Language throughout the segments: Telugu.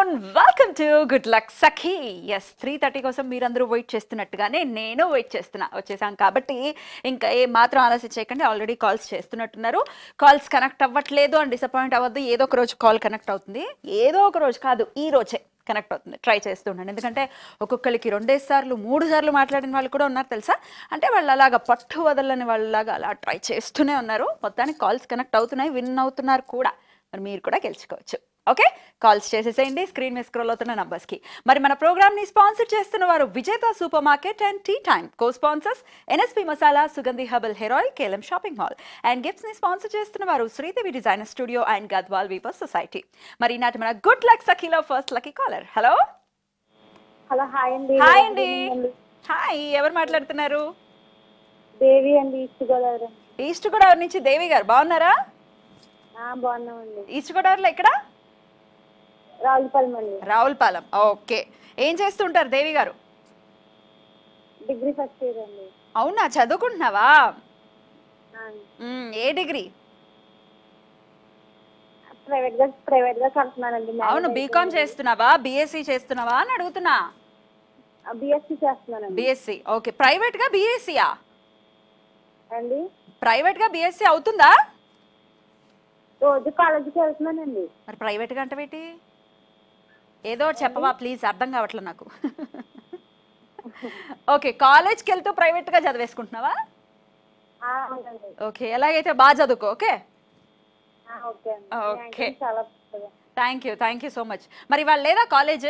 Afternoon welcome to good luck Sakhi S three thirty కోసం మీరందరూ వెయిట్ చేస్తున్నట్టుగానే నేను వెయిట్ చేస్తున్నా వచ్చేసాం కాబట్టి ఇంకా ఏ మాత్రం ఆలస్యం చేయకండి ఆల్రెడీ కాల్స్ చేస్తున్నట్టున్నారు కాల్స్ కనెక్ట్ అవ్వట్లేదు అని డిసప్పాయింట్ అవ్వద్దు ఏదో ఒక రోజు కాల్ కనెక్ట్ అవుతుంది ఏదో ఒక రోజు కాదు ఈ రోజే కనెక్ట్ అవుతుంది ట్రై చేస్తూ ఉండండి ఎందుకంటే ఒక్కొక్కరికి రెండేసి సార్లు మూడు సార్లు మాట్లాడిన వాళ్ళు కూడా ఉన్నారు తెలుసా అంటే వాళ్ళు అలాగా పట్టు వదలని వాళ్ళలాగా అలా ట్రై చేస్తూనే ఉన్నారు మొత్తానికి కాల్స్ కనెక్ట్ అవుతున్నాయి విన్ అవుతున్నారు కూడా మరి మీరు కూడా గెలుచుకోవచ్చు ఓకే కాల్స్ చేసేసేయండి స్క్రీన్ మీద స్క్రోల్ అవుతున్న నంబర్స్కి మరి మన ప్రోగ్రామ్ని స్పాన్సర్ చేస్తున్న వారు విజేత super market and tea time co sponsors NSP masala Sugandhi herbal hair oil కేలం shopping mall and గిఫ్ట్స్ని స్పాన్సర్ చేస్తున్న వారు Sridevi designer studio and Gadwal weaver society మరి ఈనాటి మన గుడ్ లక్ సఖీలో first lucky caller hello hello hi అండి హాయ్ అండి హాయ్ ఎవరు మాట్లాడుతున్నారు దేవి అండి ఈస్ట్ గోదావరి ఈస్ట్ గోదావరి నుంచి దేవి గారు బాగున్నారా ఆ, బాగున్నామండి ఈస్ట్ గోదావరిలో ఎక్కడ రావులపాలెం అండి రావులపాలెం ఓకే ఏం చేస్తుంటారు దేవి గారు డిగ్రీ ఫస్ట్ ఇయర్ అండి అవునా చదువుకుంటున్నావా ఆ, మ్మ్, ఏ డిగ్రీ ప్రైవేట్ గా ప్రైవేట్ గా కడుతున్నానండి అవును బీకామ్ చేస్తున్నావా బీఎస్సీ చేస్తున్నావా అని అడుగుతున్నా బిఎస్సి చేస్తున్నానండి బీఎస్సీ ఓకే ప్రైవేట్ గా బీఎస్సీయా అండి ప్రైవేట్ గా బీఎస్సీ అవుతుందా రోజు కాలేజీకి వెళ్తున్నానండి మరి ప్రైవేట్ గా అంటే ఏంటి ఏదో ఒకటి చెప్పవా ప్లీజ్ అర్థం కావట్లేదు నాకు ఓకే కాలేజ్కి వెళ్తూ ప్రైవేట్ గా చదివేసుకుంటున్నావా ఆ, అవునండి ఓకే ఎలాగైతే బాగా చదువుకో ఓకే ఆ, ఓకే అండి ఓకే. ర్యాంకింగ్ చాలా బాగుంది. Thank you thank you so much మరి ఇవాళ లేదా కాలేజ్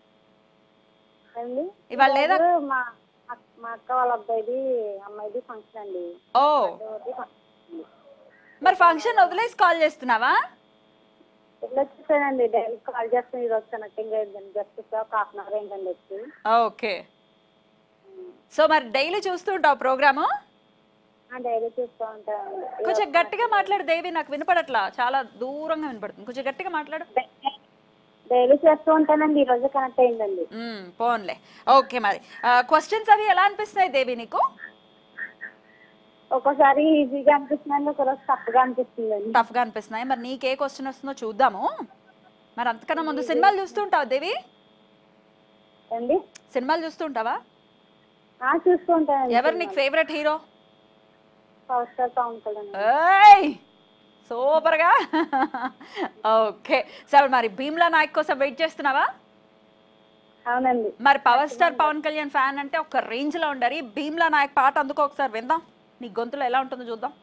అండి ఇవాళ లేదా? ఈరోజు మా అక్- మా అక్క వాళ్ళ అబ్బాయిది అమ్మాయిది ఫంక్షన్ అండి ఓ రోజు function. మరి ఫంక్షన్ వదిలేసి కాల్ చేస్తున్నావా వెళ్ళొచ్చేసానండి డైలీ కాల్ చేస్తాను ఈరోజు కనెక్టింగ్ అయిందండి జస్ట్ ఒక హాఫ్ అన్ అవర్ ఏంటండి వచ్చి ఓకే సో మరి డైలీ చూస్తూ ఉంటావు ప్రోగ్రాము డైలీ చూస్తూ ఉంటానండి కొంచెం గట్టిగా మాట్లాడు దేవి నాకు వినపడట్లా చాలా దూరంగా వినపడుతుంది కొంచెం గట్టిగా మాట్లాడు డైలీ చేస్తూ ఉంటానండి ఈ రోజు కనెక్ట్ అయిందండి మ్మ్, పోన్లే ఓకే మరి క్వశ్చన్స్ అవి ఎలా అనిపిస్తున్నాయి దేవి నీకు ఒక్కోసారి ఈజీగా అనిపిస్తుందండి ఒకరోజు టఫ్గా అనిపిస్తుందండి టఫ్గా అనిపిస్తున్నాయి మరి నీకు ఏ క్వశ్చన్ వస్తుందో చూద్దాము మరి అంతకన్నా ముందు సినిమాలు చూస్తూ ఉంటావా దేవి అండి సినిమాలు చూస్తూ ఉంటావా ఆ, చూస్తూ ఉంటానండి ఎవరు నీకు favourite hero power star Pavan Kalyan ఏయ్ సూపర్గా ఓకే సరే మరి భీమ్లా నాయక్ కోసం వెయిట్ చేస్తున్నావా అవునండి మరి power star Pavan Kalyan fan అంటే ఒక రేంజ్ లో ఉండాలి భీమ్లా నాయక్ పాట అందుకో ఒకసారి విందాం నీ గొంతులో ఎలా ఉంటుందో చూద్దాం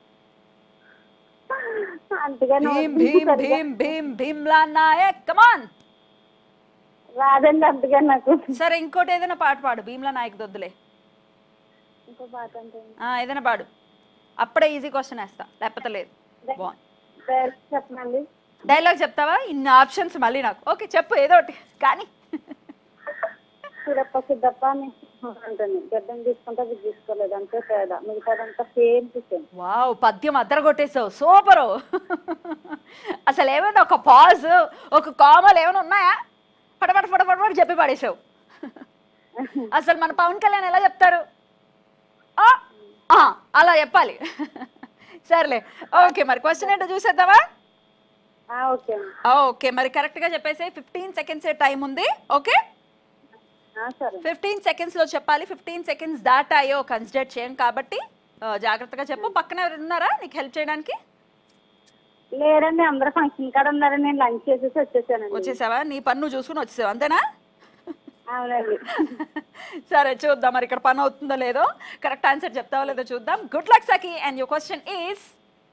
అంతగా భీమ్ భీమ్ భీమ్ భీమ్ భీమ్లా నాయక్ కమాన్ రాదండి అంతగా నాకు సరే ఇంకోటి ఏదైనా పాట పాడు భీమ్లా నాయక్ దొద్దులే ఇంకో పాట అంటే ఆ, ఏదైనా పాడు అప్పుడే ఈజీ క్వశ్చన్ వేస్తా లేకపోతే లేదు బాగుంది డైరెక్ట్ చెప్పనండి డైలాగ్ చెప్తావా ఇన్ని ఆప్షన్స్ మళ్ళీ నాకు ఓకే చెప్పు ఏదో ఒకటి కానీ సిరప్ప సిద్ధప్ప అని ఉంటుంది గడ్డం తీసుకుంటే అది తీసుకోలేదు అంతే తేడా మిగతాదంతా సేమ్ టు సేమ్ వావ్ పద్యం అద్దర కొట్టేసావు సూపరు అసలు ఏమైనా ఒక పాజ్ ఒక కామలు ఏమైనా ఉన్నాయా పటపట పటపట పట చెప్పి పడేసావు అసలు మన పవన్ కళ్యాణ్ ఎలా చెప్తారు ఆ, ఆ, అలా చెప్పాలి సర్లే ఓకే మరి క్వశ్చన్ ఏంటో చూసేద్దామా ఓకే అండి ఓకే మరి కరెక్ట్గా చెప్పేసి ఫిఫ్టీన్ సెకండ్స్ టైం ఉంది ఓకే ఆ, సరే ఫిఫ్టీన్ సెకండ్స్లో చెప్పాలి ఫిఫ్టీన్ సెకండ్స్ దాటాయో కన్సిడర్ చేయం కాబట్టి ఆ, జాగ్రత్తగా చెప్పు పక్కన ఎవరు ఉన్నారా నీకు హెల్ప్ చేయడానికి లేరండి అందరూ ఫంక్షన్ కాడ ఉన్నారని నేను లంచ్ చేసేసి వచ్చేసానండి వచ్చేసావా నీ పన్ను చూసుకుని వచ్చేసావు అంతేనా అవునండి సరే చూద్దాం మరి ఇక్కడ పని అవుతుందో లేదో కరెక్ట్ ఆన్సర్ చెప్తావో లేదో చూద్దాం good luck Sakhi and your question is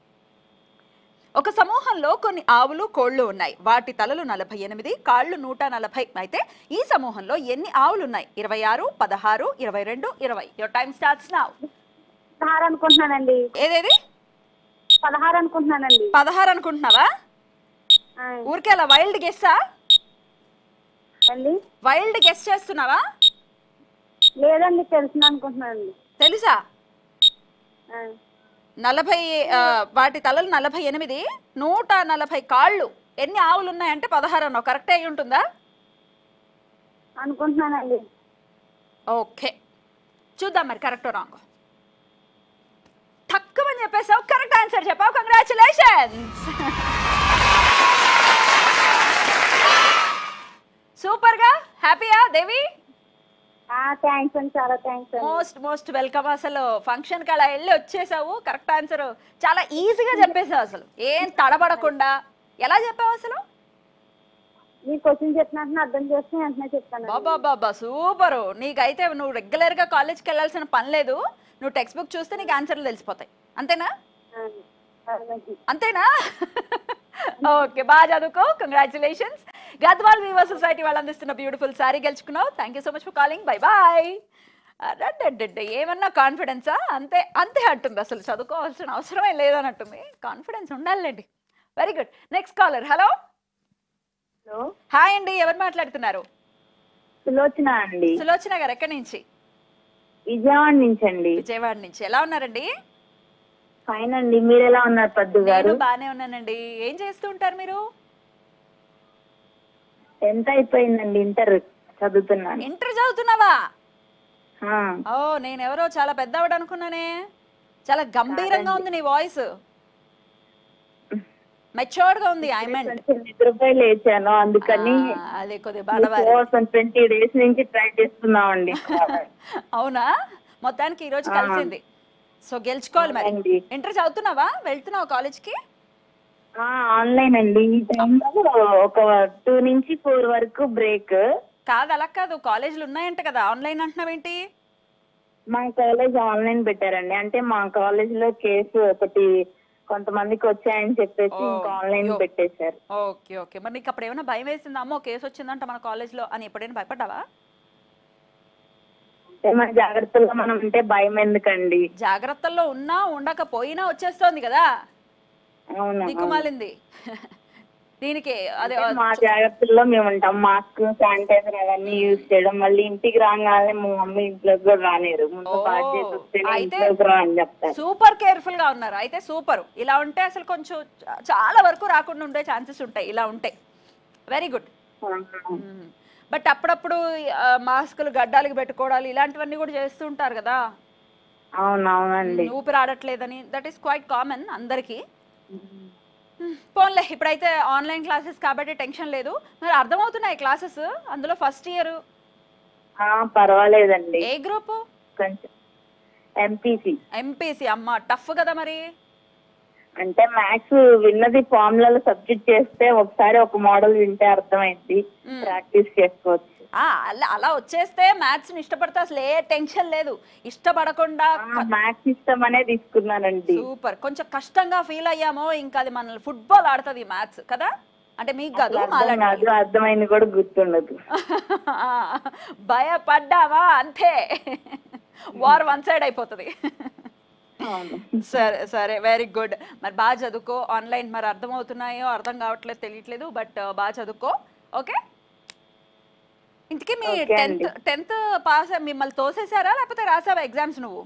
ఒక సమూహంలో కొన్ని ఆవులు కోళ్లు ఉన్నాయి వాటి తలలు నలభై ఎనిమిది కాళ్ళు నూట నలభై అయితే ఈ సమూహంలో ఎన్ని ఆవులు ఉన్నాయి ఇరవై ఆరు పదహారు ఇరవై రెండు ఇరవై యువర్ టైం స్టార్ట్స్ నౌ పదహారు అనుకుంటున్నానండి ఏదేది పదహారు అనుకుంటున్నానండి పదహారు అనుకుంటున్నావా ఆ, ఊరికే అలా వైల్డ్ గెస్సా అండి వైల్డ్ గెస్ చేస్తున్నావా లేదండి తెలిసిన అనుకుంటున్నానండి తెలుసా ఆ, నలభై ఆ, వాటి తలలు నలభై ఎనిమిది నూట నలభై కాళ్ళు ఎన్ని ఆవులు ఉన్నాయంటే పదహారు అన్నావు కరెక్ట్ అయి ఉంటుందా అనుకుంటున్నానండి ఓకే చూద్దాం మరి కరెక్ట్ రాంగ్ తక్కువ అని చెప్పేసావు కరెక్ట్ ఆన్సర్ చెప్పావు కంగ్రాచులేషన్స్ సూపర్ గా హ్యాపీయా దేవి థ్యాంక్స్ అండి చాలా థ్యాంక్స్ అండి మోస్ట్ మోస్ట్ వెల్కమ్ అసలు ఫంక్షన్ కి అలా వెళ్ళి వచ్చేసావు కరెక్ట్ ఆన్సర్ చాలా ఈజీగా చెప్పేసావు అసలు ఏం తడబడకుండా ఎలా చెప్పావు అసలు మీరు క్వశ్చన్ చెప్పినట్టు అర్థం చేసుకుని వెంటనే చెప్తాను బాబా బాబా సూపర్ నీకైతే నువ్వు రెగ్యులర్ గా కాలేజ్కి వెళ్ళాల్సిన పని లేదు నువ్వు టెక్స్ట్ బుక్ చూస్తే నీకు ఆన్సర్లు తెలిసిపోతాయి అంతేనా అంతేనా ఓకే బాగా చదువుకో కంగ్రాచులేషన్స్ గద్వాల్ వివో సొసైటీ వాళ్ళు అందిస్తున్న బ్యూటిఫుల్ సారీ గెలుచుకున్నావు thank you so much for calling bye bye అడ్డడ్డ ఏమన్నా కాన్ఫిడెన్సా అంతే అంతే అంటుంది అసలు చదువుకోవాల్సిన అవసరమే లేదన్నట్టుంది కాన్ఫిడెన్స్ ఉండాలండి very good next caller hello hello hi అండి ఎవరు మాట్లాడుతున్నారు సులోచన అండి సులోచన గారు ఎక్కడి నుంచి విజయవాడ నుంచి అండి విజయవాడ నుంచి ఎలా ఉన్నారండి ఫైన్ అండి మీరు ఎలా ఉన్నారు పద్దు గారు నేను బాగానే ఉన్నానండి ఏం చేస్తూ ఉంటారు మీరు ఎంత అయిపోయిందండి ఇంటర్ చదువుతున్నాను ఇంటర్ చదువుతున్నావా ఆ, ఓ నేను ఎవరో చాలా పెద్దవాడు అనుకున్నానే చాలా గంభీరంగా ఉంది నీ వాయిస్ మెచ్యూర్డ్ గా ఉంది ఐ మీన్ కొంచెం నిద్రపోయి లేచాను అందుకని అదే కొద్దిగా బాధవారి కోసం ట్వంటీ డేస్ నుంచి ట్రై చేస్తున్నామండి అవునా మొత్తానికి ఈ రోజు కలిసింది సో గెలుచుకోవాలి మరి అవునండి. ఇంటర్ చదువుతున్నావా వెళ్తున్నావా కాలేజ్ కి ఆన్లైన్ అండి ఈ టైంలో ఒక టూ నుంచి ఫోర్ వరకు బ్రేక్ కాదు అలా కాదు కాలేజీలు ఉన్నాయంట కదా ఆన్లైన్ అంటున్నావేంటి మా కాలేజ్ ఆన్లైన్ పెట్టారండి అంటే మా కాలేజ్ లో కేసు ఒకటి కొంతమందికి వచ్చాయని చెప్పేసి ఓ, ఇంకా ఆన్లైన్ యో. పెట్టేశారు ఓకే ఓకే మరి నీకు అప్పుడు ఏమైనా భయం వేసిందా అమ్మో కేసు వచ్చిందంట మన కాలేజ్లో అని ఎప్పుడైనా భయపడ్డావా అంటే మన జాగ్రత్తలో మనం ఉంటే భయం ఎందుకండి జాగ్రత్తల్లో ఉన్నా ఉండకపోయినా వచ్చేస్తోంది కదా అవును దిక్కుమాలింది దీనికి అదే అంటే మా జాగ్రత్తల్లో మేము ఉంటాం మాస్క్ శానిటైజర్ అవన్నీ యూజ్ చేయడం మళ్ళీ ఇంటికి రాగానే మా మమ్మీ ఇంట్లోకి కూడా రానిరు ముందు ఓ, బాధ్యత వస్తేనే అయితే- ఇంట్లోకి రా అని చెప్తారు సూపర్ కేర్ఫుల్ గా ఉన్నారు అయితే సూపర్ ఇలా ఉంటే అసలు కొంచెం చా- చాలా వరకు రాకుండా ఉండే ఛాన్సెస్ ఉంటాయి ఇలా ఉంటే వెరీ గుడ్ బట్ అప్పుడప్పుడు ఆ, మాస్కులు గడ్డాలకి పెట్టుకోవడాలు ఇలాంటివన్నీ కూడా చేస్తూ ఉంటారు కదా అవును అవునండి ఊపిరి ఆడట్లేదని దట్ ఈస్ క్వైట్ కామన్ అందరికీ హ్మ్, పోన్లే ఇప్పుడైతే ఆన్లైన్ క్లాసెస్ కాబట్టి టెన్షన్ లేదు మరి అర్థమవుతున్నాయి క్లాసెస్ అందులో ఫస్ట్ ఇయర్ ఆ, పర్వాలేదండి ఏ గ్రూప్ కొంచెం ఎంపీసీ ఎంపీసీ అమ్మ టఫ్ కదా మరి అంటే మ్యాథ్స్ విన్నది ఫార్ములాలో సబ్జెక్ట్ చేస్తే ఒకసారి ఒక మోడల్ వింటే అర్థమైంది మ్మ్. ప్రాక్టీస్ చేసుకోవచ్చు ఆ, అలా అలా వచ్చేస్తే మ్యాథ్స్ ని ఇష్టపడితే అసలు ఏ టెన్షన్ లేదు ఇష్టపడకుండా మ్యాథ్స్ ఇష్టం అనే తీసుకున్నానండి సూపర్ కొంచెం కష్టంగా ఫీల్ అయ్యామో ఇంకా అది మనల్ని ఫుట్బాల్ ఆడుతుంది మ్యాథ్స్ కదా అంటే మీకు కాదు అర్థం మాలాంటి కాదు అర్థమైంది కూడా గుర్తుండదు ఆ, భయపడ్డావా అంతే వార్ వన్ సైడ్ అయిపోతుంది అవును సరే సరే వెరీ గుడ్ మరి బాగా చదువుకో ఆన్లైన్ మరి అర్థమవుతున్నాయో అర్థం కావట్లేదు తెలియట్లేదు బట్ బాగా చదువుకో ఓకే ఇంతకీ మీ Okay టెన్త్ అండి. టెన్త్ పాస్ మిమ్మల్ని తోసేసారా లేకపోతే రాసావా ఎగ్జామ్స్ నువ్వు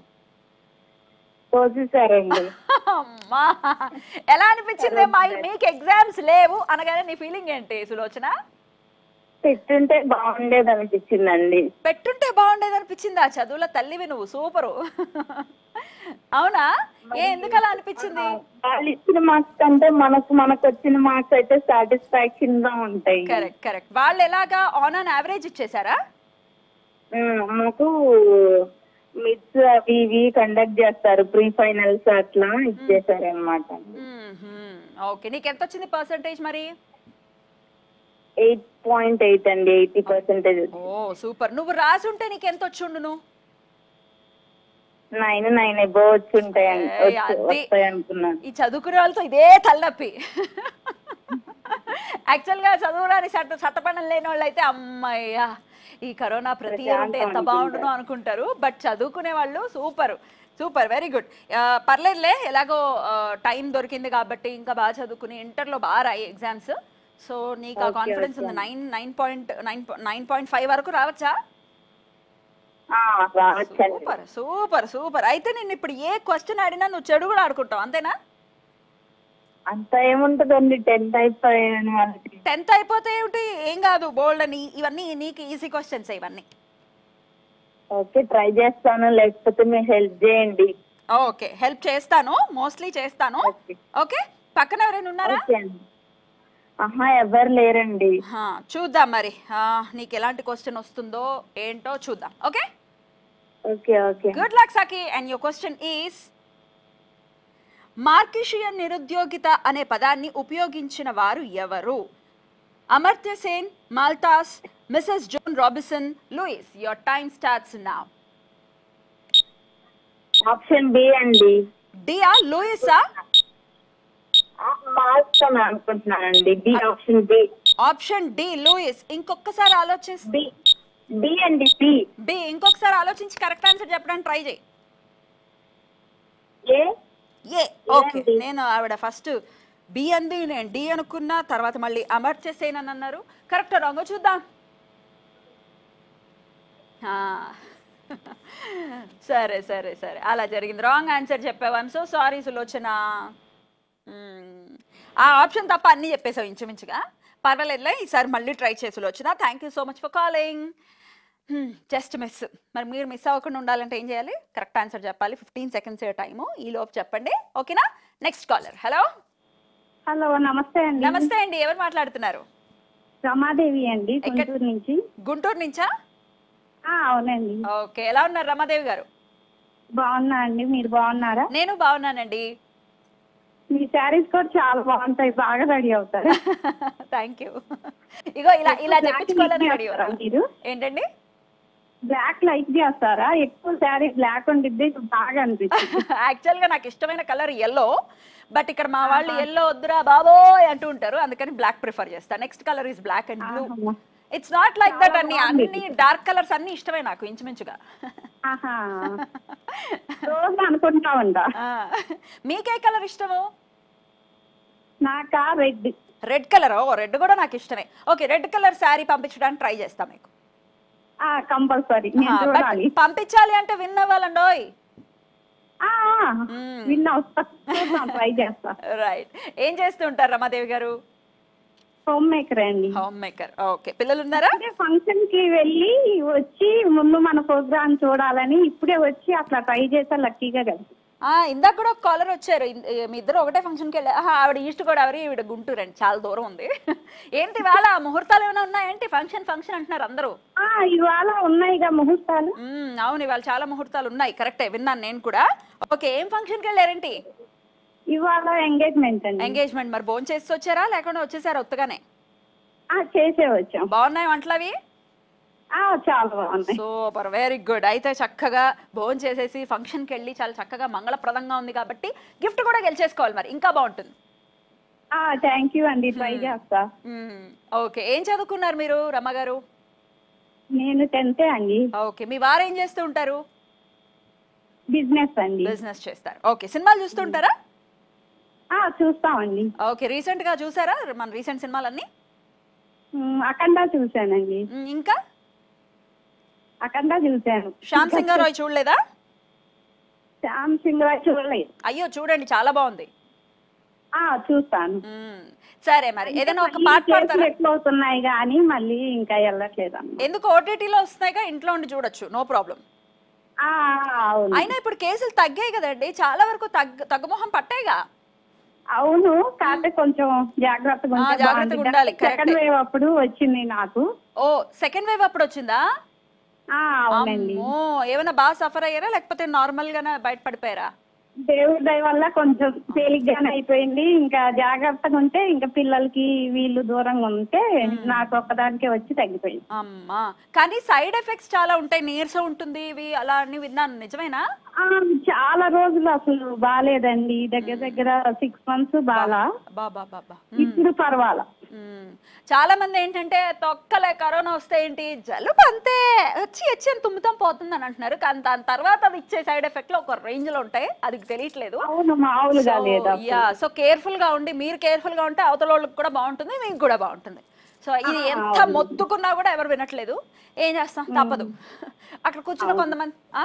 తోసేసారండి అమ్మా ఎలా అనిపించింది మా మీకు ఎగ్జామ్స్ లేవు అనగానే నీ ఫీలింగ్ ఏంటి సులోచన పెట్టుంటే బాగుండేది అనిపించిందండి పెట్టుంటే బాగుండేది అనిపించిందా చదువుల తల్లివి నువ్వు సూపరు అవునా ఏ ఎందుకు అలా అనిపించింది వాళ్ళు ఇచ్చిన మార్క్స్ కంటే మనకు మనకు వచ్చిన మార్క్స్ అయితే సాటిస్ఫాక్షన్ గా ఉంటాయి కరెక్ట్ కరెక్ట్ వాళ్ళు ఎలాగా ఆన్ అన్ యావరేజ్ ఇచ్చేసారా ఉమ్, మాకు మిడ్స్ అవి ఇవి కండక్ట్ చేస్తారు ప్రీ ఫైనల్స్ అట్లా ఇచ్చేసారు అనమాట ఓకే నీకు ఎంత వచ్చింది పర్సంటేజ్ మరి ఎయిట్ పాయింట్ ఎయిట్ అండి ఎయిటీ పర్సెంటేజ్ ఓ సూపర్ నువ్వు రాసుంటే నీకు ఎంత వచ్చుండును నైన్ నైన్ ఎబో వచ్చి ఉంటాయి ఏయ్, అది. వస్తాయి అనుకున్నాను ఈ చదువుకునే వాళ్ళతో ఇదే తలనొప్పి యాక్చువల్గా చదువురాని సట్ట సత్తపడం లేని వాళ్ళు అయితే అమ్మయ్యా ఈ కరోనా ప్రతి year ఉంటే ఎంత ప్రశాంతం బాగుండును అనుకుంటారు బట్ చదువుకునే వాళ్ళు సూపర్ సూపర్ వెరీ గుడ్ పర్లేదులే ఎలాగో టైం దొరికింది కాబట్టి ఇంకా బాగా చదువుకుని ఇంటర్లో బాగా రాయి ఎగ్జామ్స్ సో నీకు ఆ Okay, కాన్ఫిడెన్స్ okay. ఉంది nine nine point nine nine point five వరకు రావచ్చా ఆ, రావచ్చండి సూపర్ సూపర్ సూపర్ అయితే నేను ఇప్పుడు ఏ క్వశ్చన్ ఆడినా నువ్వు చెడు కూడా ఆడుకుంటావు అంతేనా అంత ఏముంటదండి టెన్త్ అయిపోయిన వాళ్ళకి టెన్త్ అయిపోతే ఏమిటి ఏం కాదు బోల్డ్ అని ఇవన్నీ నీకు ఈజీ క్వశ్చన్స్ ఇవన్నీ ఓకే ట్రై చేస్తాను లేకపోతే మీరు హెల్ప్ చేయండి ఓకే హెల్ప్ చేస్తాను మోస్ట్లీ చేస్తాను ఓకే ఓకే పక్కన ఎవరైనా ఉన్నారా ఓకే అండి ఆహా ఎవరు లేరండి హా, చూద్దాం మరి ఆ, నీకు ఎలాంటి క్వశ్చన్ వస్తుందో ఏంటో చూద్దాం okay okay okay good luck Sakhi and your question is మార్కిషియన్ నిరుద్యోగిత అనే పదాన్ని ఉపయోగించిన వారు ఎవరు Amartya Sen Malthus Mrs Joan Robinson Lewis your time starts now option B అండి డియా లూయిసా మాస్టమ్ అనుకుంటున్నానండి B option B option D Lewis ఇంకొకసారి ఆలోచిస్ బి బి అండి బి బి ఇంకొకసారి ఆలోచించి కరెక్ట్ ఆన్సర్ చెప్పడానికి ట్రై చేయి ఏ ఏ ఓకే ఏంటి? నేను ఆవిడ ఫస్ట్ బి అంది నేను డి అనుకున్నా తర్వాత మళ్ళీ అమర్త్య సేన్ అని అన్నారు కరెక్ట్ రాంగో చూద్దాం ఆ. సరే సరే సరే అలా జరిగింది రాంగ్ ఆన్సర్ చెప్పావు ఐమ్ సో సారీ సులోచన మ్మ్. ఆ ఆప్షన్ తప్ప అన్నీ చెప్పేసావు ఇంచుమించుగా పర్వాలేదులే ఈసారి మళ్ళీ ట్రై చేసి Sulochana thank you so much for calling just miss మరి మీరు మిస్ అవ్వకుండా ఉండాలంటే ఏం చేయాలి కరెక్ట్ ఆన్సర్ చెప్పాలి ఫిఫ్టీన్ సెకండ్స్ టైము ఈ లోపు చెప్పండి ఓకేనా నెక్స్ట్ కాలర్ హలో హలో నమస్తే అండి నమస్తే అండి ఎవరు మాట్లాడుతున్నారు రమాదేవి అండి ఎక్కడ- గుంటూరు నుంచి గుంటూరు నుంచా ఆ, అవునండి ఓకే ఎలా ఉన్నారు రమాదేవి గారు బాగున్నా అండి మీరు బాగున్నారా నేను బాగున్నానండి మీ శారీస్ కూడా చాలా బాగుంటాయి బాగా రెడీ అవుతారు థ్యాంక్ యూ ఇగో ఇలా ఇలా Black చెప్పించుకోవాలని lip రెడీ చేస్తారా మీరు ఏంటండి బ్లాక్ లైక్ చేస్తారా ఎక్కువ శారీ బ్లాక్ ఉండిద్ది బాగా అనిపిస్తుంది యాక్చువల్గా నాకు ఇష్టమైన కలర్ ఎల్లో బట్ ఇక్కడ మా వాళ్ళు ఎల్లో వద్దురా బాబోయ్ అంటూ ఉంటారు అందుకని బ్లాక్ ప్రిఫర్ చేస్తాను next colour is black and blue ఆహా. ఇట్స్ నాట్ లైక్ దట్ చాలా అన్ని బాగుంది. అన్ని డార్క్ కలర్స్ అన్ని ఇష్టమే నాకు ఇంచుమించుగా ఆహా రోజు అనుకుంటా ఉంటా ఆ, మీకే కలర్ ఇష్టము నాకా red red colour oh red కూడా నాకు ఇష్టమే ఓకే రెడ్ కలర్ శారీ పంపించడానికి ట్రై చేస్తాం మీకు ఆ కంపల్సరీ నేను ఆ, but చూడాలి పంపించాలి అంటే విన్ అవ్వాలండోయ్ ఆ, ఆ, మ్మ్. విన్ వస్తా చూద్దాం ట్రై చేస్తా రైట్ ఏం చేస్తూ ఉంటారు రమాదేవి గారు హోమ్ మేకర్ అండి హోమ్ మేకర్ ఓకే పిల్లలు ఉన్నారా అంటే ఫంక్షన్ కి వెళ్ళి వచ్చి ముందు మన ప్రోగ్రామ్ చూడాలని ఇప్పుడే వచ్చి అట్లా ట్రై చేసా లక్కీగా కలిసి ఆ ఇందాక కూడా ఒక కాలర్ వచ్చారు ఇన్- ఏ, మీ ఇద్దరు ఒకటే ఫంక్షన్కి వెళ్ళి ఆహా, ఆవిడ ఈస్ట్ గోదావరి ఈవిడ గుంటూరు అండి చాలా దూరం ఉంది ఏంటి వాళ్ళ ముహూర్తాలు ఏమైనా ఉన్నాయేంటి ఫంక్షన్ ఫంక్షన్ అంటున్నారు అందరూ ఆ ఇవాళ ఉన్నాయిగా ముహూర్తాలు మ్మ్, అవును ఇవాళ చాలా ముహూర్తాలు ఉన్నాయి కరెక్టే విన్నాను నేను కూడా ఓకే ఏం ఫంక్షన్కి వెళ్ళారేంటి ఇవాళ ఎంగేజ్మెంట్ అండి ఎంగేజ్మెంట్ మరి భోజనం చేసి వచ్చారా లేకుండా వచ్చేసారా ఒత్తగానే ఆ చేసే వచ్చాం బాగున్నాయి వంటలు అవి ఆ చాలా బాగున్నాయి సూపర్ వెరీ గుడ్ అయితే చక్కగా భోజనం చేసేసి ఫంక్షన్కి వెళ్ళి చాలా చక్కగా మంగళప్రదంగా ఉంది కాబట్టి గిఫ్ట్ కూడా గెలిచేసుకోవాలి మరి ఇంకా బాగుంటుంది ఆ థ్యాంక్ యూ అండి ట్రై చేస్తా మ్మ్. ఓకే ఏం చదువుకున్నారు మీరు రమ్మగారు నేను టెన్తే అండి ఓకే మీ వారు ఏం చేస్తూ ఉంటారు బిజినెస్ అండి బిజినెస్ చేస్తారు ఓకే సినిమాలు చూస్తుంటారా ఆ చూస్తామండి ఓకే రీసెంట్ గా చూసారా మన రీసెంట్ సినిమాలన్నీ మ్, అఖండ చూశానండి మ్మ్, ఇంకా అఖండ చూశాను శ్యామ్ సింగ్ రాయ్ చూడలేదా శ్యామ్ సింగ్ రాయ్ చూడలేదు అయ్యో చూడండి చాలా బాగుంది ఆ చూస్తాను మ్మ్. సరే మరి ఏదైనా ఒక మళ్ళీ పాట కేసులు పాడతారా ఎక్కువ అవుతున్నాయి కానీ మళ్ళీ ఇంకా వెళ్ళట్లేదు అన్నమాట. ఎందుకు ఓటీటీలో వస్తున్నాయిగా ఇంట్లో ఉండి చూడొచ్చు నో ప్రాబ్లం ఆ అవును అయినా ఇప్పుడు కేసులు తగ్గాయి కదండి చాలా వరకు తగ్గ తగ్గుమొహం పట్టాయిగా అవును కాకపోతే కొంచెం జాగ్రత్తగా ఆ, ఉంటే జాగ్రత్తగా ఉండాలి, సెకండ్ కరెక్టే. వేవ్ అప్పుడు వచ్చింది నాకు ఓ సెకండ్ వేవ్ అప్పుడు వచ్చిందా ఆ అవునండి అమ్మో ఏమైనా బాగా సఫర్ అయ్యారా లేకపోతే నార్మల్ గానే బయట పడిపోయారా దేవుడి దయ వల్ల కొంచెం తేలిగ్గానే అయిపోయింది ఇంకా జాగ్రత్తగా ఉంటే ఇంకా పిల్లలకి వీళ్ళు దూరంగా ఉంటే నాకు ఒక్కదానికే వచ్చి తగ్గిపోయింది అమ్మా కానీ సైడ్ ఎఫెక్ట్స్ చాలా ఉంటాయి నీరసం ఉంటుంది ఇవి అలా అని విన్నాను నిజమేనా ఆ, చాలా రోజులు అసలు బాగాలేదండి దగ్గర దగ్గర సిక్స్ మంత్స్ బాగా బాబా బాబా ఇప్పుడు పర్వాలా మ్మ్. చాలా మంది ఏంటంటే తొక్కలే కరోనా వస్తే ఏంటి జలుబు అంతే వచ్చి వచ్చి అని తుమ్ముతాం పోతుంది అని అంటున్నారు కానీ దాని తర్వాత అది ఇచ్చే సైడ్ ఎఫెక్ట్లు ఒక రేంజ్ లో ఉంటాయి అది తెలియట్లేదు అవును మామూలుగా లేదు అసలు. యా సో కేర్ఫుల్ గా ఉండి మీరు కేర్ఫుల్ గా ఉంటే అవతల వాళ్ళకి కూడా బాగుంటుంది మీకు కూడా బాగుంటుంది సో ఇది ఎంత మొత్తుకున్నా కూడా ఎవరు వినట్లేదు ఏం చేస్తాం తప్పదు అక్కడ కూర్చున్న కొంతమంది ఆ?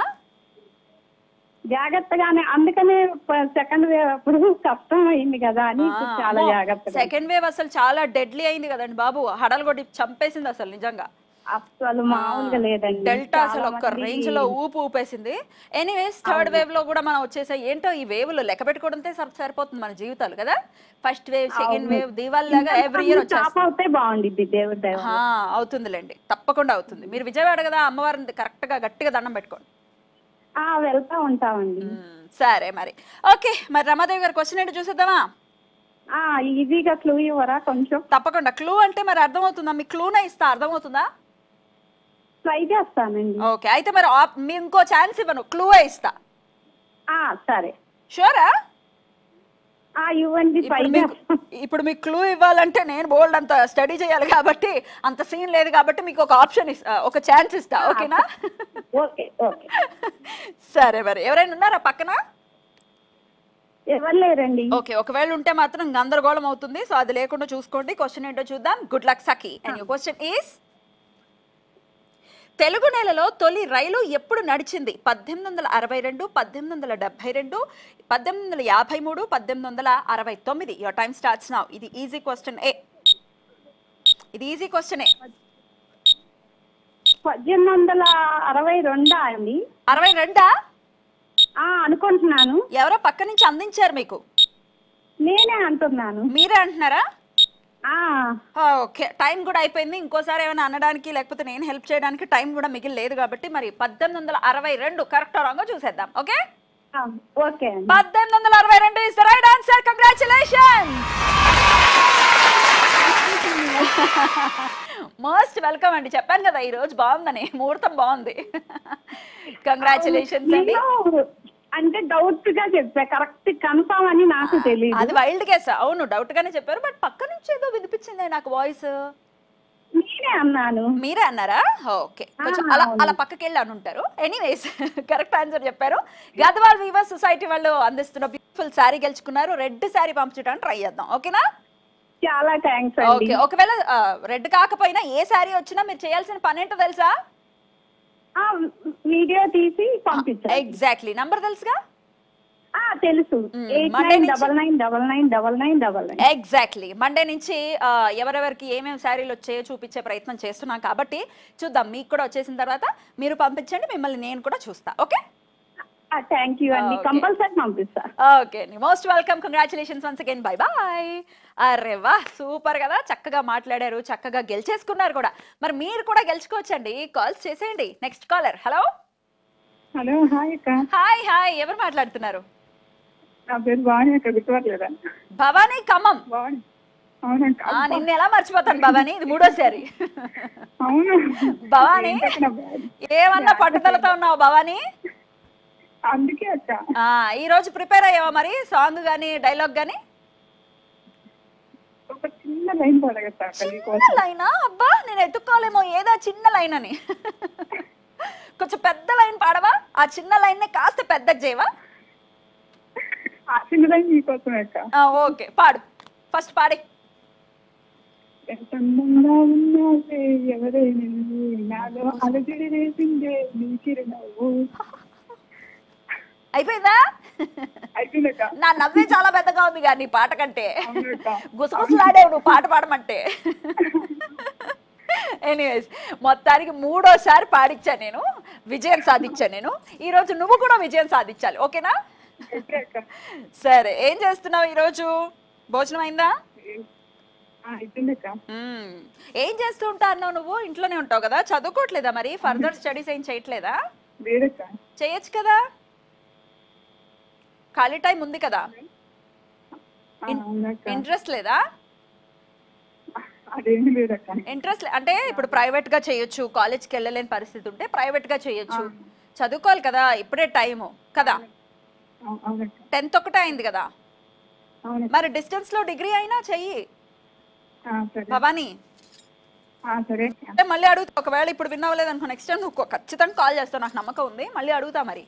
జాగ్రత్తగానే అందుకనే సెకండ్ వేవ్ అప్పుడు కష్టం అయింది కదా అని ఇప్పుడు చాలా అమ్మో, జాగ్రత్తగా సెకండ్ వేవ్ అసలు చాలా డెడ్లీ అయింది కదండి బాబు హడలు కొట్టి చంపేసింది అసలు నిజంగా అసలు మామూలుగా లేదండి డెల్టా అసలు చాలా ఒక్క మంది- రేంజ్ లో ఊపు ఊపేసింది ఎనీవేస్ థర్డ్ వేవ్ లో కూడా మనం వచ్చేసాయి ఏంటో ఈ వేవ్లు లెక్క పెట్టుకోవడంతో సరి- సరిపోతుంది మన జీవితాలు కదా ఫస్ట్ వేవ్ సెకండ్ వేవ్ దీవాల్ లాగా ఎవ్రీ ఇయర్ స్టాప్ వచ్చేస్తుంది అవుతే బాగుండిద్ది దేవుడి దయ వల్ల. ఆ, అవుతుందిలేండి తప్పకుండా అవుతుంది మీరు విజయవాడ కదా అమ్మవారిని కరెక్ట్ గా గట్టిగా దండం పెట్టుకోండి ఆ వెళ్తా ఉంటామండి మ్మ్, సరే మరి ఓకే మరి రమాదేవి గారి క్వశ్చన్ ఏంటో చూసేద్దామా ఆ ఈజీగా క్లూ ఇవ్వరా కొంచెం తప్పకుండా క్లూ అంటే మరి అర్థమవుతుందా మీ క్లూనే ఇస్తా అర్థమవుతుందా ట్రై చేస్తానండి ఓకే అయితే మరి ఆప్- మీ ఇంకో ఛాన్స్ ఇవ్వను క్లూ ఇస్తా ఆ సరే షూరా ఆ ఇవ్వండి ట్రై ఇప్పుడు మీకు చేస్తాను ఇప్పుడు మీకు క్లూ ఇవ్వాలంటే నేను బోల్డ్ అంత స్టడీ చేయాలి కాబట్టి అంత సీన్ లేదు కాబట్టి మీకు ఒక ఆప్షన్ ఇస్తా ఒక ఛాన్స్ ఇస్తా ఓకేనా ఓకే ఓకే సరే మరి ఎవరైనా ఉన్నారా పక్కన ఎవరు లేరండి ఓకే ఒకవేళ ఉంటే మాత్రం గందరగోళం అవుతుంది సో అది లేకుండా చూసుకోండి క్వశ్చన్ ఏంటో చూద్దాం good luck Sakhi and you question is Telugu నేలలో తొలి రైలు ఎప్పుడు నడిచింది పద్దెనిమిది వందల అరవై రెండు పద్దెనిమిది వందల డెబ్బై రెండు పద్దెనిమిది వందల యాభై మూడు పద్దెనిమిది వందల అరవై తొమ్మిది యువర్ టైం స్టార్ట్స్ నౌ ఇది ఈజీ క్వశ్చన్ ఏ ఇది ఈజీ క్వశ్చన్ ఏ పద్దెనిమిది వందల అరవై రెండా అండి అరవై రెండా ఆ అనుకుంటున్నాను ఎవరో పక్క నుంచి అందించారు మీకు నేనే అంటున్నాను మీరే అంటున్నారా ఆ ఆ, ఓకే టైం కూడా అయిపోయింది ఇంకోసారి ఏమైనా అనడానికి లేకపోతే నేను హెల్ప్ చేయడానికి టైం కూడా మిగిలి లేదు కాబట్టి మరి పద్దెనిమిది వందల అరవై రెండు కరెక్ట్ రాంగో చూసేద్దాం ఓకే ఆ, ఓకే అండి పద్దెనిమిది వందల అరవై రెండు is the right answer congratulation most welcome అండి చెప్పాను కదా ఈ రోజు బాగుందని ముహూర్తం బాగుంది కంగ్రాచులేషన్స్ అండి నేను అంటే డౌట్ గా చెప్పా కరెక్ట్ కన్ఫర్మ్ అని నాకు తెలియదు అది వైల్డ్ గెస్ అవును డౌట్ గానే చెప్పారు బట్ పక్క నుంచి ఏదో వినిపించింది నాకు వాయిస్ నేనే అన్నాను మీరే అన్నారా ఓకే కొంచెం ఆ, అలా అవును. అలా పక్కకి వెళ్ళి అని ఉంటారు ఎనీవేస్ కరెక్ట్ ఆన్సర్ చెప్పారు గద్వాల్ వీవర్ సొసైటీ వాళ్ళు అందిస్తున్న బ్యూటిఫుల్ శారీ గెలుచుకున్నారు రెడ్ శారీ పంపించడానికి ట్రై చేద్దాం ఓకేనా చాలా థ్యాంక్స్ అండి ఓకే ఒకవేళ రెడ్ కాకపోయినా ఏ శారీ వచ్చినా మీరు చేయాల్సిన పని ఏంటో తెలుసా ఆ, వీడియో తీసి పంపించండి ఎగ్జాక్ట్లీ నంబర్ తెలుసుగా ఆ తెలుసు మ్, ఎయిట్ Monday నైన్ నుంచి- double nine double nine double nine double nine exactly Monday నుంచి ఆ, ఎవరెవరికి ఏమేమి శారీలు వచ్చాయో చూపించే ప్రయత్నం చేస్తున్నాం కాబట్టి చూద్దాం మీకు కూడా వచ్చేసిన తర్వాత మీరు పంపించండి మిమ్మల్ని నేను కూడా చూస్తా ఓకే థ్యాంక్ యూ అండి Okay. కంపల్సరీ పంపిస్తా ఓకే అండి most welcome congratulations once again bye bye అరే వా సూపర్ కదా చక్కగా మాట్లాడారు చక్కగా గెలిచేసుకున్నారు కూడా మరి మీరు కూడా గెలుచుకోవచ్చండి కాల్స్ చేసేయండి next caller hello hello hi అక్క హాయ్ హాయ్ ఎవరు మాట్లాడుతున్నారు నా పేరు వాణి అక్క గుర్తుపట్టలేదా భవానీ ఖమ్మం వాణి అవునక్క ఆ, నిన్ను ఎలా మర్చిపోతాను భవానీ ఇది మూడోసారి అవును భవానీ ఏంటక్క నా బాధ? ఏమన్నా పట్టుదలతో ఉన్నావు భవానీ అందుకే అక్క ఆ, ఈ రోజు ప్రిపేర్ అయ్యావా మరి సాంగ్ గానీ డైలాగ్ గానీ ఒక చిన్న లైన్ పడగత్తా అక్క చిన్న నీకోసం లైనా అబ్బా నేను ఎత్తుక్కోలేమో ఏదో చిన్న లైన్ అని కొంచెం పెద్ద లైన్ పాడవా ఆ చిన్న లైన్ కాస్త పెద్ద చేయవా ఆ చిన్న లైన్ నీకోసమే అక్క ఆ, ఓకే పాడు ఫస్ట్ పాడి ఎంత అందంగా ఉన్నావే ఎవరే నువ్వు నాలో అలజడి వేసిందే నీ చిరునవ్వు అయిపోయిందా అయిపోయిందక్క నా నవ్వే చాలా పెద్దగా ఉంది కానీ నీ పాట కంటే అవునక్క గుసగుసలాడేవు నువ్వు పాట పాడమంటే ఎనీవేస్ మొత్తానికి మూడోసారి పాడిచ్చా నేను విజయం సాధించా నేను ఈ రోజు నువ్వు కూడా విజయం సాధించాలి ఓకేనా ఓకే అక్క సరే ఏం చేస్తున్నావు ఈరోజు భోజనం అయిందా ఆ, అయిపోయిందక్క మ్మ్. ఏం చేస్తూ ఉంటావు నువ్వు ఇంట్లోనే ఉంటావు కదా చదువుకోవట్లేదా మరి ఫర్దర్ స్టడీస్ ఏం చేయట్లేదా లేదక్క చేయొచ్చు కదా ఖాళీ టైం ఉంది కదా ఆ, అవునక్క ఇంట్రెస్ట్ లేదా అదేమీ లేదక్క ఇంట్రెస్ట్ అంటే ఇప్పుడు ప్రైవేట్ గా చేయొచ్చు కాలేజ్కి వెళ్ళలేని పరిస్థితి ఉంటే ప్రైవేట్ గా చేయొచ్చు చదువుకోవాలి కదా ఇప్పుడే టైము కదా అవు- అవునక్క టెన్త్ ఒకటే అయింది కదా అవునక్క మరి డిస్టెన్స్ లో డిగ్రీ అయినా చెయ్యి ఆ, సరే భవానీ ఆ, సరే అక్క అంటే మళ్ళీ అడుగుతా ఒకవేళ ఇప్పుడు విన్నావలేదు అనుకో నెక్స్ట్ టైం నువ్వు ఖచ్చితంగా కాల్ చేస్తావు నాకు నమ్మకం ఉంది మళ్ళీ అడుగుతా మరి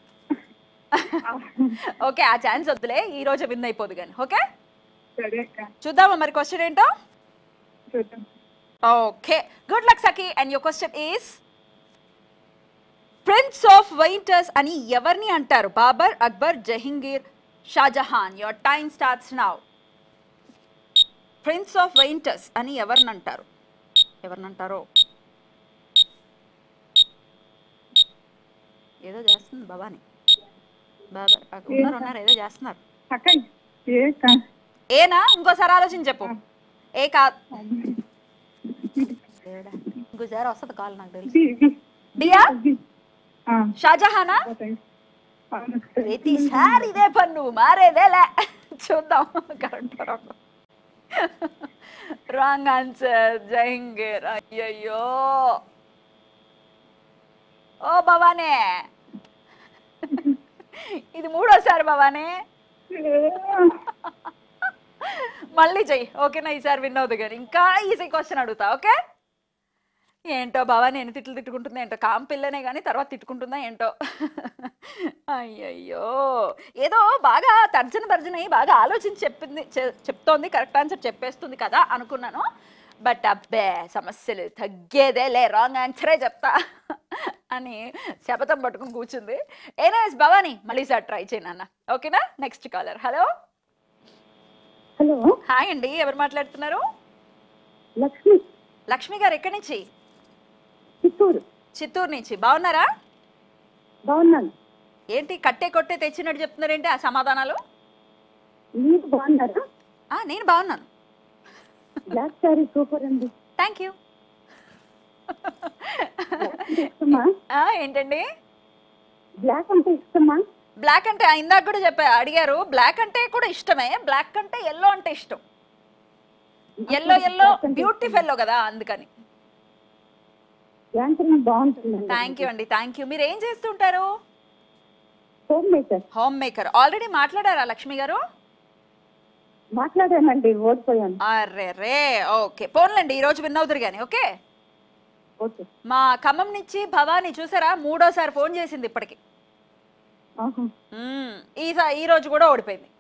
ఓకే ఆ ఛాన్స్ వద్దులే ఈ రోజు విన్ అయిపోదు కానీ ఓకే సరే అక్క చూద్దామా మరి క్వశ్చన్ ఏంటో చూద్దాం okay good luck Sakhi and your question is prince of winters అని ఎవరిని అంటారు Babur Akbar Jahangir Shahjahan your time starts now prince of winters అని ఎవరిని అంటారు ఎవరిని అంటారో ఏదో చేస్తుంది భవాని బాబా అక్కడ ఉన్నారు ఉన్నారు ఏదో చేస్తున్నారు అక్క ఏ కా- ఏనా ఇంకోసారి ఆలోచించి చెప్పు ఏ కా దేవుడా. ఇంకోసారి వస్తుంది కాల్ నాకు తెలుసు బి- బి- డియా బి. ఆ, షాజహానా పోతాయి. అవును. ప్రతిసారి ఇదే పని నువ్వు మారేదేలే చూద్దాం correct wrong wrong answer Jahangir అయ్యయ్యో ఓ భవానే ఇది మూడోసారి భవానే మళ్ళీ చెయ్యి ఓకేనా ఈసారి విన్ అవుతుంది కానీ ఇంకా ఈజీ క్వశ్చన్ అడుగుతా ఓకే ఏంటో బావా నేను తిట్లు తిట్టుకుంటుందా ఏంటో కామ్ పిల్లనే కానీ తర్వాత తిట్టుకుంటుందా ఏంటో అయ్యయ్యో ఏదో బాగా తర్జన భర్జన అయ్యి బాగా ఆలోచించి చెప్పింది చె- చెప్తోంది కరెక్ట్ ఆన్సర్ చెప్పేస్తుంది కదా అనుకున్నాను బట్ అబ్బే సమస్యలు తగ్గేదేలే రాంగ్ ఆన్సరే చెప్తా అని శపథం పట్టుకుని కూర్చుంది ఏనైస్ భవాని మళ్ళీ సార్ ట్రై చేయను ఓకేనా next caller hello hello hi అండి ఎవరు మాట్లాడుతున్నారు లక్ష్మి లక్ష్మి గారు ఎక్కడి నుంచి చిత్తూరు చిత్తూరు నుంచి బాగున్నారా బాగున్నాను ఏంటి కట్టే కొట్టే తెచ్చినట్టు చెప్తున్నారేంటి ఆ సమాధానాలు మీరు బాగున్నారా ఆ, నేను బాగున్నాను బ్లాక్ శారీ సూపర్ అండి థ్యాంక్ యూ ఇష్టమా ఏంటండి బ్లాక్ అంటే ఇష్టమా బ్లాక్ అంటే ఆ, ఇందాక కూడా చెప్పా అడిగారు బ్లాక్ అంటే కూడా ఇష్టమే బ్లాక్ అంటే ఎల్లో అంటే ఇష్టం ఎల్లో ఎల్లో బ్యూటిఫుల్ ఎల్లో కదా అందుకని యాంకరింగ్ బాగుంటుందండి థ్యాంక్ యూ అండి థ్యాంక్ యూ మీరు ఏం చేస్తుంటారు homemaker homemaker already మాట్లాడారా లక్ష్మి గారు మాట్లాడానండి ఓడిపోయాను అరే రే ఓకే పోన్లండి ఈ రోజు విన్ అవుతారు కానీ ఓకే ఓకే మా ఖమ్మం నుంచి భవానీ చూసారా మూడోసారి ఫోన్ చేసింది ఇప్పటికి ఆహా. మ్మ్. ఈ సా- ఈ రోజు కూడా ఓడిపోయింది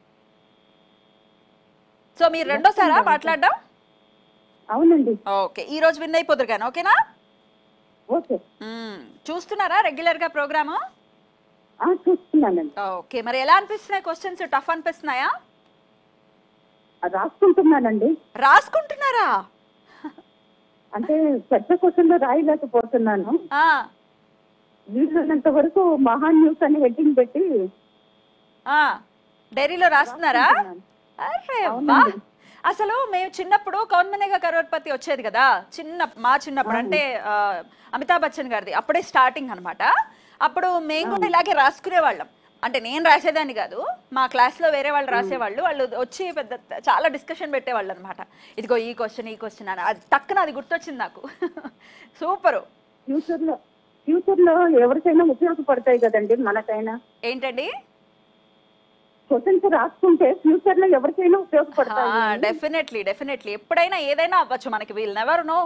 సో మీరు రెండోసారా మాట్లాడడం అవునండి ఓకే ఈ రోజు విన్ అయిపోతారు కానీ ఓకేనా ఓకే మ్మ్. చూస్తున్నారా రెగ్యులర్ గా ప్రోగ్రామ్ ఆ, చూస్తున్నానండి ఓకే మరి ఎలా అనిపిస్తున్నాయి క్వశ్చన్స్ టఫ్ అనిపిస్తున్నాయా ఆ, రాసుకుంటున్నానండి రాసుకుంటున్నారా అంటే పెద్ద క్వశ్చన్ రాయలేకపోతున్నాను ఆ, వీలున్నంత వరకు మహాన్ న్యూస్ అని హెడ్డింగ్ పెట్టి ఆ. డైరీలో రాస్తున్నారా రాసుకుంటున్నాను. అరే వా అవునండి. అసలు మేము చిన్నప్పుడు కౌన్మనేగా కరోడ్పతి వచ్చేది కదా చిన్న మా చిన్నప్పుడు అంటే ఆ, అమితాబ్ బచ్చన్ గారిది అప్పుడే స్టార్టింగ్ అన్నమాట అప్పుడు మేము కూడా ఇలాగే రాసుకునే వాళ్ళం అంటే నేను రాసేదాన్ని కాదు మా క్లాస్లో వేరే వాళ్ళు రాసేవాళ్ళు వాళ్ళు వచ్చి పెద్ద చాలా డిస్కషన్ పెట్టేవాళ్ళు అనమాట ఇదిగో ఈ క్వశ్చన్ ఈ క్వశ్చన్ అని అది టక్కున అది గుర్తొచ్చింది నాకు సూపరు ఫ్యూచర్ లో ఫ్యూచర్ లో ఎవరికైనా ఉపయోగపడతాయి కదండి మనకైనా ఏంటండి క్వశ్చన్స్ రాసుకుంటే ఫ్యూచర్ లో ఎవరికైనా ఉపయోగపడతాయి డెఫినెట్లీ డెఫినెట్లీ ఎప్పుడైనా ఏదైనా అవ్వచ్చు మనకి వీళ్ళు నెవర్ నో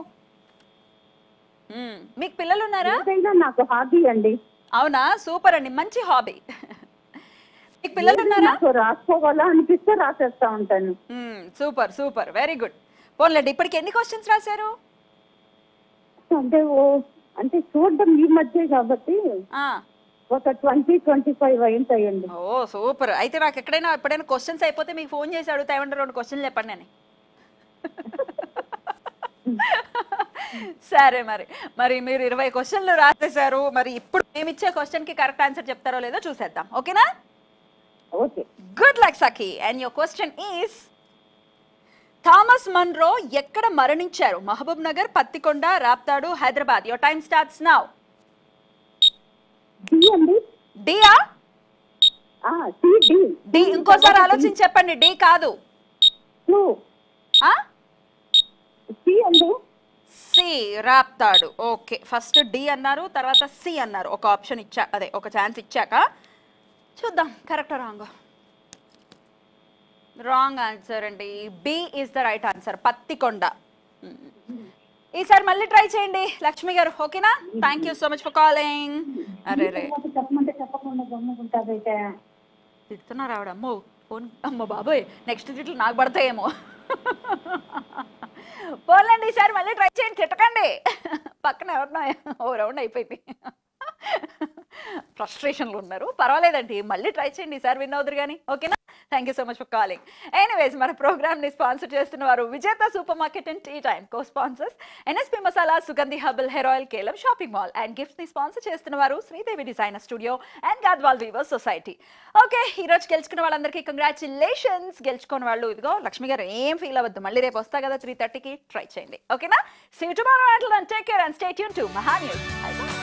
మీకు పిల్లలు ఉన్నారా ఏదైనా నాకు హాబీ అండి అవునా సూపర్ అండి మంచి హాబీ మీకు పిల్లలు ఉన్నారా నాకు రాసుకోవాలా అనిపిస్తే రాసేస్తా ఉంటాను సూపర్ సూపర్ వెరీ గుడ్ పోన్లేండి ఇప్పటికి ఎన్ని క్వశ్చన్స్ రాశారు అంటే ఓ అంటే చూడడం ఈ మధ్య కాబట్టి ఆ, ఒక ట్వంటీ ట్వంటీ ఫైవ్ అయింటాయండి ఓ సూపర్ అయితే నాకు ఎక్కడైనా ఎప్పుడైనా క్వశ్చన్స్ అయిపోతే మీకు ఫోన్ చేసి అడుగుతా ఏమంటారు రెండు క్వశ్చన్లు చెప్పండి నేను సరే మరి మరి మీరు ఇరవై క్వశ్చన్లు రాసేశారు మరి ఇప్పుడు మేము ఇచ్చే క్వశ్చన్ కి కరెక్ట్ ఆన్సర్ చెప్తారో లేదో చూసేద్దాం ఓకేనా okay good luck Sakhi and your question is Thomas Munro ఎక్కడ మరణించారు Mahabub Nagar Pattikonda Raptadu Hyderabad your time starts now D అండి డియా సి డి డి ఇంకోసారి ఆలోచించి చెప్పండి డి కాదు టూ ఆ సి అండి C Raptadu okay first D అన్నారు తర్వాత సి అన్నారు ఒక ఆప్షన్ ఇచ్చా అదే ఒక ఛాన్స్ ఇచ్చాక చూద్దాం కరెక్ట్ రాంగ్ రాంగ్ ఆన్సర్ అండి B is the right answer Pattikonda ఈసారి మళ్ళీ ట్రై చేయండి లక్ష్మి గారు ఓకేనా thank you so much for calling అరే రే చెప్పమంటే చెప్పకుండా గమ్ముకుంటారైతే తిడుతున్నారు ఆవిడ అమ్మో ఫోన్ అమ్మో బాబోయ్ నెక్స్ట్ తిట్లు నాకు పడతాయేమో పోన్లేండి ఈసారి మళ్ళీ ట్రై చేయండి తిట్టకండి పక్కన ఎవరినో ఓ రౌండ్ అయిపోయింది ఫ్రస్ట్రేషన్లు ఉన్నారు పర్వాలేదండి మళ్ళీ ట్రై చేయండి ఈసారి విన్ అవుతారు కానీ ఓకేనా thank you so much for calling anyways మన ప్రోగ్రామ్ ని స్పాన్సర్ చేస్తున్న వారు విజేత super market and tea time co sponsors NSP masala Sugandhi herbal hair oil కేలం shopping mall and gifts ని స్పాన్సర్ చేస్తున్న వారు Sridevi designer studio and Gadwal weaver society okay ఈ రోజు గెలుచుకున్న వాళ్ళందరికీ కంగ్రాచులేషన్స్ గెలుచుకున్న వాళ్ళు ఇదిగో లక్ష్మి గారు ఏం ఫీల్ అవ్వద్దు మళ్ళీ రేపు వస్తా కదా త్రీ థర్టీకి ట్రై చేయండి ఓకేనా see tomorrow take care and stay tune to Maha news